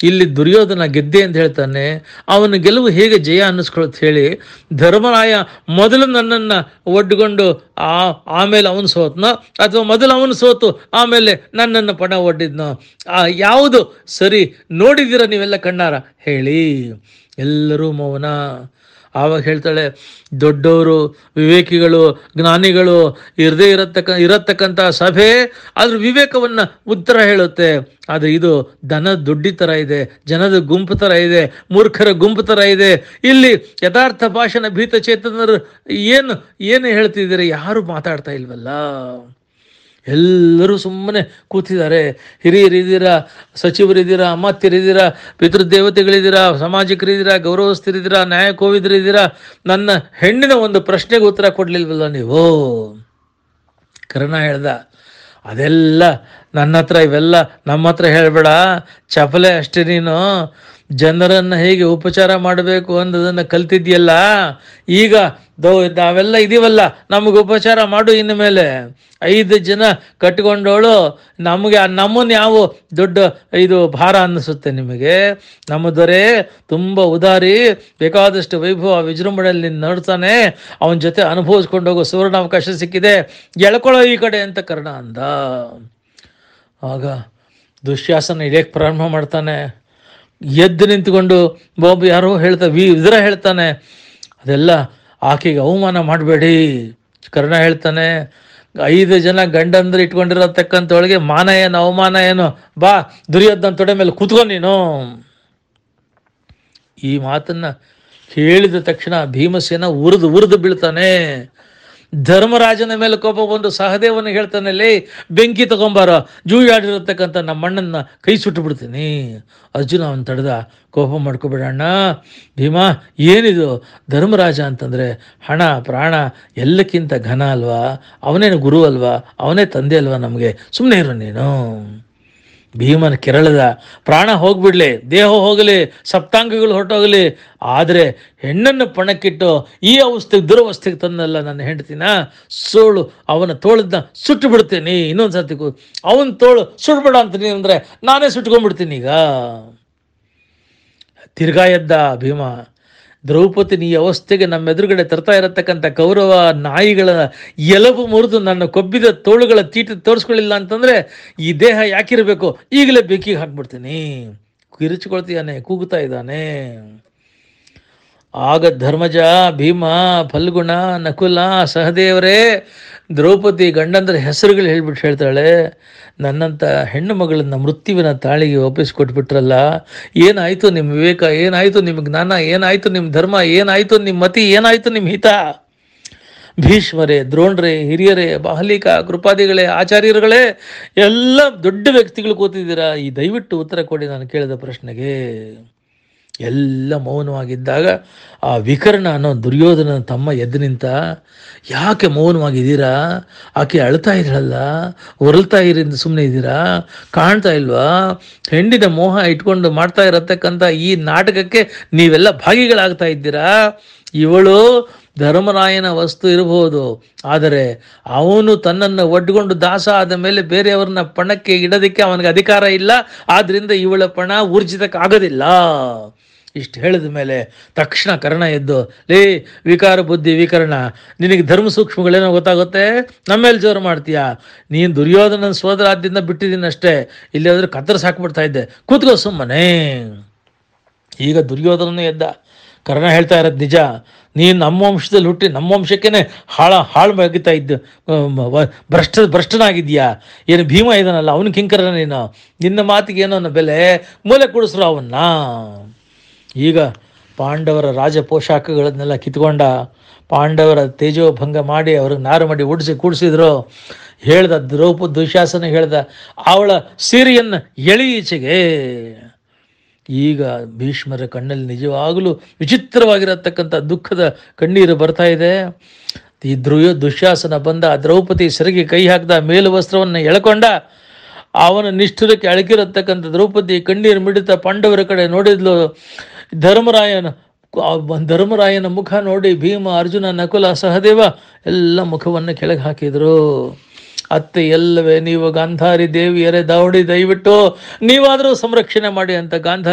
ಇಲ್ಲಿ ದುರ್ಯೋಧನ ಗೆದ್ದೆ ಅಂತ ಹೇಳ್ತಾನೆ ಅವನ ಗೆಲುವು ಹೇಗೆ ಜಯ ಅನ್ನಿಸ್ಕೊಳತ್ ಹೇಳಿ ಧರ್ಮರಾಯ ಮೊದಲು ನನ್ನನ್ನು ಒಡ್ಕೊಂಡು ಆ ಆಮೇಲೆ ಅವನು ಸೋತ್ನೋ ಅಥವಾ ಮೊದಲು ಅವನು ಸೋತು ಆಮೇಲೆ ನನ್ನನ್ನು ಪಣ ಒಡ್ಡಿದ್ನೋ ಆ ಯಾವುದು ಸರಿ ನೋಡಿದ್ದೀರ ನೀವೆಲ್ಲ ಕಣ್ಣಾರ ಹೇಳಿ ಎಲ್ಲರೂ ಮೌನ ಆವಾಗ ಹೇಳ್ತಾಳೆ ದೊಡ್ಡವರು ವಿವೇಕಿಗಳು ಜ್ಞಾನಿಗಳು ಇರದೇ ಇರತಕ್ಕ ಇರತಕ್ಕಂಥ ಸಭೆ ಅದ್ರ ವಿವೇಕವನ್ನು ಉತ್ತರ ಹೇಳುತ್ತೆ ಆದರೆ ಇದು ದನ ದುಡ್ಡಿ ಥರ ಇದೆ ಜನದ ಗುಂಪು ಥರ ಇದೆ ಮೂರ್ಖರ ಗುಂಪು ಥರ ಇದೆ ಇಲ್ಲಿ ಯಥಾರ್ಥ ಭಾಷಣ ಭೀತ ಚೇತನರು ಏನು ಏನು ಹೇಳ್ತಿದ್ದೀರಿ ಯಾರು ಮಾತಾಡ್ತಾ ಇಲ್ವಲ್ಲ ಎಲ್ಲರೂ ಸುಮ್ಮನೆ ಕೂತಿದ್ದಾರೆ ಹಿರಿಯರಿದ್ದೀರಾ ಸಚಿವರಿದ್ದೀರಾ ಅಮಾತ್ಯರಿದ್ದೀರಾ ಪಿತೃದೇವತೆಗಳಿದ್ದೀರಾ ಸಾಮಾಜಿಕರಿದ್ದೀರಾ ಗೌರವಸ್ಥರಿದ್ದೀರಾ ನ್ಯಾಯ ಕೋವಿದರಿದ್ದೀರಾ ನನ್ನ ಹೆಣ್ಣಿನ ಒಂದು ಪ್ರಶ್ನೆಗೆ ಉತ್ತರ ಕೊಡಲಿಲ್ವಲ್ಲ ನೀವು ಕರ್ಣ ಹೇಳ್ದ ಅದೆಲ್ಲ ನನ್ನ ಹತ್ರ ಇವೆಲ್ಲ ನಮ್ಮ ಹತ್ರ ಹೇಳಬೇಡ ಚಪಲೆ ಅಷ್ಟೇ ನೀನು ಜನರನ್ನು ಹೇಗೆ ಉಪಚಾರ ಮಾಡಬೇಕು ಅನ್ನೋದನ್ನು ಕಲ್ತಿದ್ಯಲ್ಲ ಈಗ ದೋ ನಾವೆಲ್ಲ ಇದೀವಲ್ಲ ನಮಗೆ ಉಪಚಾರ ಮಾಡು ಇನ್ನು ಮೇಲೆ ಐದು ಜನ ಕಟ್ಕೊಂಡವಳು ನಮಗೆ ನಮ್ಮನ್ನು ಯಾವ ದೊಡ್ಡ ಇದು ಭಾರ ಅನ್ನಿಸುತ್ತೆ ನಿಮಗೆ ನಮ್ಮ ದೊರೆ ತುಂಬ ಉದಾರಿ ಬೇಕಾದಷ್ಟು ವೈಭವ ವಿಜೃಂಭಣೆಯಲ್ಲಿ ನೋಡ್ತಾನೆ ಅವನ ಜೊತೆ ಅನುಭವಿಸ್ಕೊಂಡು ಹೋಗೋ ಸುವರ್ಣ ಅವಕಾಶ ಸಿಕ್ಕಿದೆ ಎಳ್ಕೊಳ್ಳೋ ಈ ಕಡೆ ಅಂತ ಕರ್ಣ ಅಂದ ಆಗ ದುಶ್ಯಾಸನ ಇಳಿಯಕ್ಕೆ ಪ್ರಾರಂಭ ಮಾಡ್ತಾನೆ ಎದ್ದು ನಿಂತ್ಕೊಂಡು ಬಾಬು ಯಾರೋ ಹೇಳ್ತಾ ವಿ ಇದರ ಹೇಳ್ತಾನೆ ಅದೆಲ್ಲ ಆಕೆಗೆ ಅವಮಾನ ಮಾಡಬೇಡಿ ಕರ್ಣ ಹೇಳ್ತಾನೆ ಐದು ಜನ ಗಂಡಂದ್ರೆ ಇಟ್ಕೊಂಡಿರತಕ್ಕಂಥವಳಿಗೆ ಮಾನ ಏನು ಅವಮಾನ ಏನು ಬಾ ದುರ್ಯೋಧನ ತೊಡೆ ಮೇಲೆ ಕೂತ್ಕೊ ನೀನು ಈ ಮಾತನ್ನ ಹೇಳಿದ ತಕ್ಷಣ ಭೀಮಸೇನ ಉರಿದು ಉರಿದು ಬೀಳ್ತಾನೆ ಧರ್ಮರಾಜನ ಮೇಲೆ ಕೋಪ ಬಂದು ಸಹದೇವನ ಹೇಳ್ತಾನೆ ಲೇ ಬೆಂಕಿ ತಗೊಂಬಾರ ಜೂಯಾಡಿರತಕ್ಕಂಥ ನಮ್ಮ ಅಣ್ಣನ ಕೈ ಸುಟ್ಟು ಬಿಡ್ತೀನಿ ಅರ್ಜುನ ಅವನ್ ತಡೆದ ಕೋಪ ಮಾಡ್ಕೋಬೇಡಣ್ಣ ಭೀಮಾ ಏನಿದು ಧರ್ಮರಾಜ ಅಂತಂದ್ರೆ ಹಣ ಪ್ರಾಣ ಎಲ್ಲಕ್ಕಿಂತ ಘನ ಅಲ್ವಾ ಅವನೇನು ಗುರು ಅಲ್ವಾ ಅವನೇ ತಂದೆ ಅಲ್ವಾ ನಮಗೆ ಸುಮ್ಮನೆ ಇರು ನೀನು ಭೀಮನ ಕೆರಳದ ಪ್ರಾಣ ಹೋಗ್ಬಿಡ್ಲಿ ದೇಹ ಹೋಗಲಿ ಸಪ್ತಾಂಗಗಳು ಹೊರಟೋಗಲಿ ಆದರೆ ಹೆಣ್ಣನ್ನು ಪಣಕ್ಕಿಟ್ಟು ಈ ಅವಸ್ಥೆಗೆ ದುರವಸ್ಥೆಗೆ ತಂದಲ್ಲ ನನ್ನ ಹೆಂಡತಿನ ಸೋಳು ಅವನ ತೋಳದನ್ನ ಸುಟ್ಟು ಬಿಡ್ತೀನಿ ಇನ್ನೊಂದು ಸರ್ತಿ ಕೂ ಅವನ ತೋಳು ಸುಟ್ಬೇಡ ಅಂತೀನಿ ಅಂದರೆ ನಾನೇ ಸುಟ್ಕೊಂಡ್ಬಿಡ್ತೀನಿ ಈಗ ತಿರ್ಗಾ ಎದ್ದ ಭೀಮ ದ್ರೌಪದಿ ಈ ಅವಸ್ಥೆಗೆ ನಮ್ಮ ಎದುರುಗಡೆ ತರ್ತಾ ಇರತಕ್ಕಂಥ ಕೌರವ ನಾಯಿಗಳ ಎಲಬು ಮುರಿದು ನನ್ನ ಕೊಬ್ಬಿದ ತೋಳುಗಳ ತೀಟ ತೋರಿಸ್ಕೊಳ್ಳಿಲ್ಲ ಅಂತಂದ್ರೆ ಈ ದೇಹ ಯಾಕಿರಬೇಕು ಈಗಲೇ ಬೆಂಕಿಗೆ ಹಾಕ್ಬಿಡ್ತೀನಿ ಕಿರಿಚಿಕೊಳ್ತೀಯಾನೆ ಕೂಗುತ್ತಾ ಇದ್ದಾನೆ ಆಗ ಧರ್ಮಜ ಭೀಮ ಫಲ್ಗುಣ ನಕುಲ ಸಹದೇವರೇ ದ್ರೌಪದಿ ಗಂಡಂದ್ರ ಹೆಸರುಗಳು ಹೇಳ್ಬಿಟ್ಟು ಹೇಳ್ತಾಳೆ ನನ್ನಂಥ ಹೆಣ್ಣು ಮಗಳನ್ನ ಮೃತ್ಯುವಿನ ತಾಳಿಗೆ ಒಪ್ಪಿಸ್ಕೊಟ್ಬಿಟ್ರಲ್ಲ ಏನಾಯ್ತು ನಿಮ್ಮ ವಿವೇಕ ಏನಾಯ್ತು ನಿಮ್ಮ ಜ್ಞಾನ ಏನಾಯ್ತು ನಿಮ್ಮ ಧರ್ಮ ಏನಾಯ್ತು ನಿಮ್ಮ ಮತಿ ಏನಾಯ್ತು ನಿಮ್ಮ ಹಿತ ಭೀಷ್ಮರೇ ದ್ರೋಣ್ರೇ ಹಿರಿಯರೇ ಬಾಹಲಿಕ ಕೃಪಾದಿಗಳೇ ಆಚಾರ್ಯರುಗಳೇ ಎಲ್ಲ ದೊಡ್ಡ ವ್ಯಕ್ತಿಗಳು ಕೂತಿದ್ದೀರಾ ಈ ದಯವಿಟ್ಟು ಉತ್ತರ ಕೊಡಿ ನಾನು ಕೇಳಿದ ಪ್ರಶ್ನೆಗೆ ಎಲ್ಲ ಮೌನವಾಗಿದ್ದಾಗ ಆ ವಿಕರ್ಣ ಅನ್ನೋ ದುರ್ಯೋಧನ ತಮ್ಮ ಎದ್ದು ನಿಂತ ಯಾಕೆ ಮೌನವಾಗಿದ್ದೀರಾ ಆಕೆ ಅಳ್ತಾ ಇದ್ರಲ್ಲ ಹೊರಳ್ತಾ ಇರಿಂದ ಸುಮ್ಮನೆ ಇದ್ದೀರಾ ಕಾಣ್ತಾ ಇಲ್ವಾ ಹೆಂಡಿನ ಮೋಹ ಇಟ್ಕೊಂಡು ಮಾಡ್ತಾ ಇರತಕ್ಕಂಥ ಈ ನಾಟಕಕ್ಕೆ ನೀವೆಲ್ಲ ಭಾಗಿಗಳಾಗ್ತಾ ಇದ್ದೀರಾ ಇವಳು ಧರ್ಮರಾಯನ ವಸ್ತು ಇರಬಹುದು ಆದರೆ ಅವನು ತನ್ನನ್ನು ಒಡ್ಕೊಂಡು ದಾಸ ಆದ ಮೇಲೆ ಬೇರೆಯವ್ರನ್ನ ಪಣಕ್ಕೆ ಇಡೋದಕ್ಕೆ ಅವನಿಗೆ ಅಧಿಕಾರ ಇಲ್ಲ ಆದ್ರಿಂದ ಇವಳ ಪಣ ಊರ್ಜಿತಕ್ಕಾಗೋದಿಲ್ಲ ಇಷ್ಟು ಹೇಳಿದ ಮೇಲೆ ತಕ್ಷಣ ಕರ್ಣ ಎದ್ದು ಲೇ ವಿಕಾರ ಬುದ್ಧಿ ವಿಕರ್ಣ ನಿನಗೆ ಧರ್ಮ ಸೂಕ್ಷ್ಮಗಳೇನೋ ಗೊತ್ತಾಗುತ್ತೆ ನಮ್ಮೇಲೆ ಜೋರು ಮಾಡ್ತೀಯಾ ನೀನು ದುರ್ಯೋಧನ ಸೋದರಾದ್ಯದಿಂದ ಬಿಟ್ಟಿದ್ದೀನಿ ಅಷ್ಟೇ ಇಲ್ಲಿ ಹೋದ್ರೆ ಕತ್ತರಿಸಿ ಹಾಕ್ಬಿಡ್ತಾ ಇದ್ದೆ ಕೂತ್ಕೋ ಸುಮ್ಮನೆ ಈಗ ದುರ್ಯೋಧನನೇ ಎದ್ದ ಕರ್ಣ ಹೇಳ್ತಾ ಇರೋದು ನಿಜ ನೀನು ನಮ್ಮ ವಂಶದಲ್ಲಿ ಹುಟ್ಟಿ ನಮ್ಮ ವಂಶಕ್ಕೇನೆ ಹಾಳ ಹಾಳು ಬಗಿತಾ ಇದ್ದು ಅಮ್, ವ- ಭ್ರಷ್ಟ ಭ್ರಷ್ಟನಾಗಿದ್ಯಾ ಏನು ಭೀಮ ಇದಾನಲ್ಲ ಅವನು ಕಿಂಕರ ನೀನು ನಿನ್ನ ಮಾತಿಗೆ ಏನೋ ಅನ್ನೋ ಬೆಲೆ ಮೂಲೆ ಕೊಡಿಸ್ರು ಅವನ್ನ ಈಗ ಪಾಂಡವರ ರಾಜ ಪೋಷಾಕಗಳನ್ನೆಲ್ಲ ಕಿತ್ಕೊಂಡ ಪಾಂಡವರ ತೇಜೋಭಂಗ ಮಾಡಿ ಅವ್ರಿಗೆ ನಾರು ಮಾಡಿ ಉಡಿಸಿ ಕೂಡಿಸಿದ್ರು ಹೇಳ್ದ ದ್ರೌಪ ದುಶಾಸನ ಹೇಳ್ದ ಅವಳ ಸೀರೆಯನ್ನು ಎಳಿ ಈಚೆಗೆ ಈಗ ಭೀಷ್ಮರ ಕಣ್ಣಲ್ಲಿ ನಿಜವಾಗಲೂ ವಿಚಿತ್ರವಾಗಿರತಕ್ಕಂಥ ದುಃಖದ ಕಣ್ಣೀರು ಬರ್ತಾ ಇದೆ ಈ ಧ್ರುವ ದುಶ್ಯಾಸನ ಬಂದ ದ್ರೌಪದಿ ಸೆರಗಿ ಕೈ ಹಾಕಿದ ಮೇಲು ವಸ್ತ್ರವನ್ನು ಎಳ್ಕೊಂಡ ಅವನ ನಿಷ್ಠುರಕ್ಕೆ ಅಳಕಿರತಕ್ಕಂಥ ದ್ರೌಪದಿ ಕಣ್ಣೀರು ಮಿಡಿತ ಪಾಂಡವರ ಕಡೆ ನೋಡಿದ್ಲು ಧರ್ಮರಾಯನ ಆ ಧರ್ಮರಾಯನ ಮುಖ ನೋಡಿ ಭೀಮ ಅರ್ಜುನ ನಕುಲ ಸಹದೇವ ಎಲ್ಲ ಮುಖವನ್ನು ಕೆಳಗೆ ಹಾಕಿದ್ರು ಅತ್ತೆ ಎಲ್ಲವೇ ನೀವು ಗಾಂಧಾರಿ ದೇವಿಯರೇ ದಾವಡಿ ದಯವಿಟ್ಟು ನೀವಾದರೂ ಸಂರಕ್ಷಣೆ ಮಾಡಿ ಅಂತ ಗಾಂಧಾರಿ